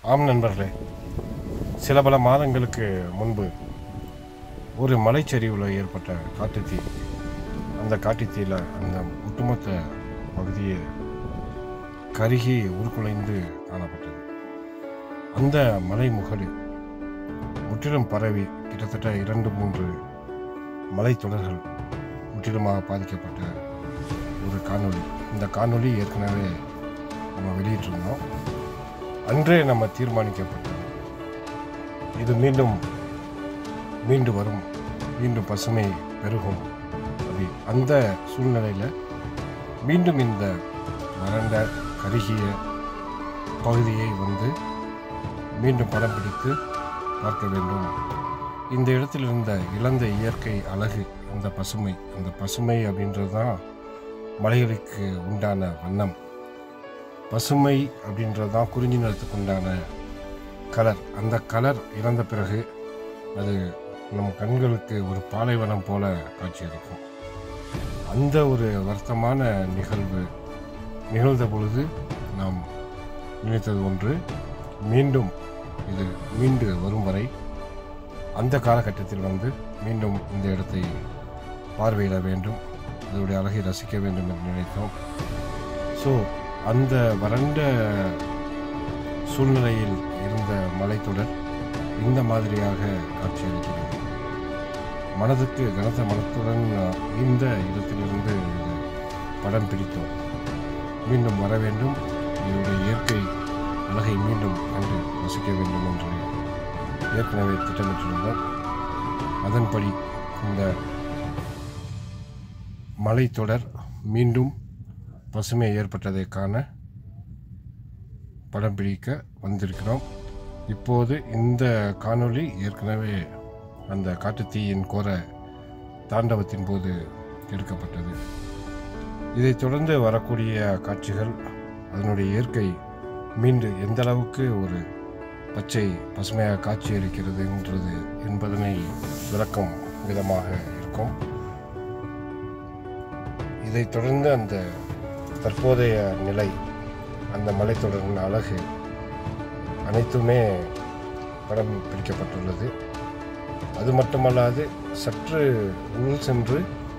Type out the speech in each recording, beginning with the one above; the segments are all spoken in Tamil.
ஆம் நண்பர்களே சில பல மாதங்களுக்கு முன்பு ஒரு மலைச்சரிவில் ஏற்பட்ட காட்டுத்தீ அந்த காட்டுத்தீயில் அந்த ஒட்டுமொத்த பகுதியை கருகி உருக்குலைந்து காணப்பட்டது அந்த மலை முகடு முற்றிலும் பரவி கிட்டத்தட்ட இரண்டு மூன்று மலைத்தொடர்கள் முற்றிலுமாக பாதிக்கப்பட்ட ஒரு காணொளி இந்த காணொளி ஏற்கனவே நம்ம வெளியிட்டிருந்தோம் அன்றே நம்ம தீர்மானிக்கப்பட்டது இது மீண்டும் மீண்டு வரும் மீண்டும் பசுமை பெருகும் அப்படி அந்த சூழ்நிலையில் மீண்டும் இந்த வறண்ட கருகிய பகுதியை வந்து மீண்டும் படம் பிடித்து பார்க்க வேண்டும் இந்த இடத்தில் இருந்த இழந்த இயற்கை அழகு அந்த பசுமை அந்த பசுமை அப்படின்றது தான் மலைகளுக்கு உண்டான வண்ணம் பசுமை அப்படின்றது தான் குறிஞ்சி நிறத்துக்கு உண்டான கலர் அந்த கலர் இறந்த பிறகு அது நம் கண்களுக்கு ஒரு பாலைவனம் போல காட்சியளிக்கும் அந்த ஒரு வருத்தமான நிகழ்வு நிகழ்ந்த பொழுது நாம் நினைத்தது ஒன்று மீண்டும் இது மீண்டு வரும் வரை அந்த காலகட்டத்தில் வந்து மீண்டும் இந்த இடத்தை பார்வையிட வேண்டும் அதனுடைய அழகை ரசிக்க வேண்டும் என்று நினைத்தோம் ஸோ அந்த வறண்ட சூழ்நிலையில் இருந்த மலைத்தொடர் இந்த மாதிரியாக காட்சியளிக்கிறது மனதுக்கு கனத்த மனத்துடன் இந்த இடத்திலிருந்து இது படம் பிடித்தோம் மீண்டும் வர வேண்டும் இதனுடைய இயற்கை அழகை மீண்டும் கண்டு ரசிக்க வேண்டும் என்று ஏற்கனவே திட்டமிட்டிருந்தோம் அதன்படி இந்த மலைத்தொடர் மீண்டும் பசுமை ஏற்பட்டதை காண படம் பிடிக்க வந்திருக்கிறோம் இப்போது இந்த காணொளி ஏற்கனவே அந்த காட்டுத்தீயின் கோர தாண்டவத்தின் போது எடுக்கப்பட்டது இதைத் தொடர்ந்து வரக்கூடிய காட்சிகள் அதனுடைய இயற்கை மீண்டு எந்த அளவுக்கு ஒரு பச்சை பசுமையாக காட்சியளிக்கிறதுன்றது என்பதனை விளக்கும் விதமாக இருக்கும் இதைத் தொடர்ந்து அந்த தற்போதைய நிலை அந்த மலைத்தொடரின் அழகு அனைத்துமே படம் பிடிக்கப்பட்டுள்ளது அது மட்டுமல்லாது சற்று உள் சென்று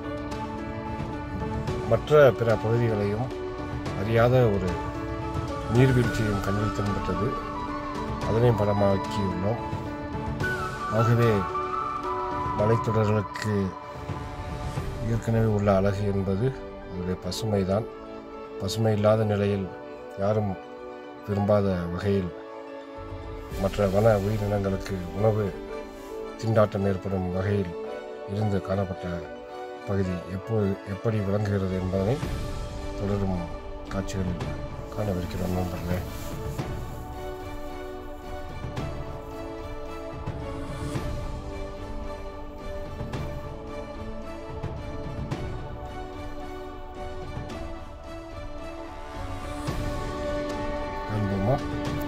மற்ற பிற பகுதிகளையும் அறியாத ஒரு நீர்வீழ்ச்சியும் கண்ணில் தென்பட்டது அதனையும் படமாக்கியுள்ளோம் ஆகவே மலைத்தொடர்களுக்கு ஏற்கனவே உள்ள அழகு என்பது அதனுடைய பசுமைதான் பசுமை இல்லாத நிலையில் யாரும் விரும்பாத வகையில் மற்ற வன உயிரினங்களுக்கு உணவு திண்டாட்டம் ஏற்படும் வகையில் இருந்து காணப்பட்ட பகுதி எப்போ எப்படி விளங்குகிறது என்பதனை தொடரும் காட்சிகளில் காணவிருக்கிறோம் நண்பர்களே காண்போமா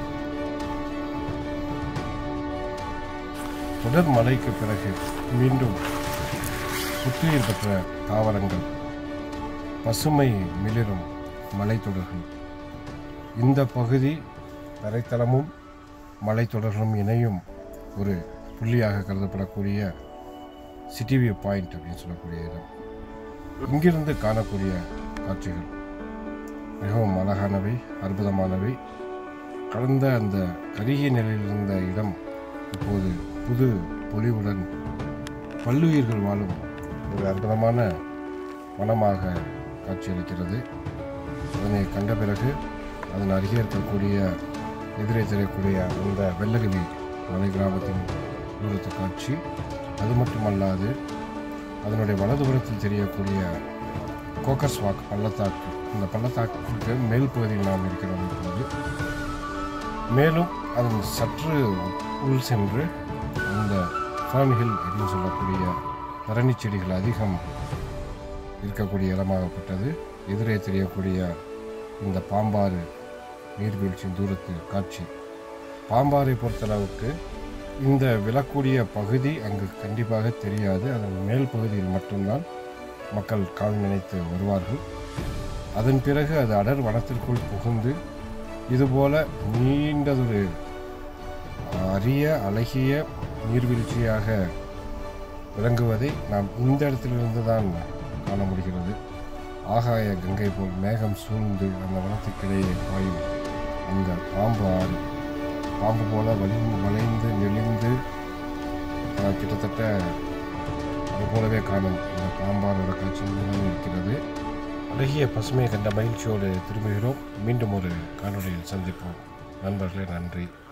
தொடர் மழைக்கு பிறகு மீண்டும் புத்துயிர் பெற்ற தாவரங்கள் பசுமை மிளிரும் மலைத்தொடர்கள் இந்த பகுதி தரைத்தளமும் மலைத்தொடர்களும் இணையும் ஒரு புள்ளியாக கருதப்படக்கூடிய சிட்டி வியூ பாயிண்ட் அப்படின்னு சொல்லக்கூடிய இடம் இங்கிருந்து காணக்கூடிய காட்சிகள் மிகவும் அழகானவை அற்புதமானவை கடந்த அந்த கருகிய நிலையில் இருந்த இடம் இப்போது புது பொலிவுடன் பல்லுயிர்கள் வாழும் ஒரு அற்புதமான வனமாக காட்சியளிக்கிறது அதனை கண்ட பிறகு அதன் அருகே இருக்கக்கூடிய எதிரே தெரியக்கூடிய அந்த வெள்ளகிரி மலை கிராமத்தின் தூரத்து காட்சி அது மட்டுமல்லாது அதனுடைய வலதுபுறத்தில் தெரியக்கூடிய கோக்கஸ் வாக் பள்ளத்தாக்கு இந்த பள்ளத்தாக்குக்கு மேல் பகுதியில் நாம் இருக்கிறோம் இப்போது மேலும் அதன் சற்று உள் சென்று அந்த ஃபர்ன் ஹில் அப்படின்னு சொல்லக்கூடிய பரணி செடிகள் அதிகம் இருக்கக்கூடிய இடமாகப்பட்டது எதிரே தெரியக்கூடிய இந்த பாம்பாறு நீர்வீழ்ச்சியின் தூரத்து காட்சி பாம்பாறை பொறுத்தளவுக்கு இந்த விழக்கூடிய பகுதி அங்கு கண்டிப்பாக தெரியாது அதன் மேல் பகுதியில் மட்டும்தான் மக்கள் கால் நினைத்து வருவார்கள் அதன் பிறகு அது அடர் வனத்திற்குள் புகுந்து இதுபோல நீண்டதொரு அரிய அழகிய நீர்வீழ்ச்சியாக விளங்குவதை நாம் இந்த இடத்திலிருந்து தான் காண முடிகிறது ஆகாய கங்கை போல் மேகம் சூழ்ந்து அந்த வனத்துக்கிடையே பாயும் அந்த பாம்பு ஆறு பாம்பு போல வலிந்து வளைந்து நெளிந்து அஹ், கிட்டத்தட்ட அது போலவே காணும் இந்த பாம்பானோட காட்சி இங்குதான் இருக்கிறது அழகிய பசுமையை கண்ட மகிழ்ச்சியோடு திரும்புகிறோம் மீண்டும் ஒரு காணொளியில் சந்திப்போம் நண்பர்களே நன்றி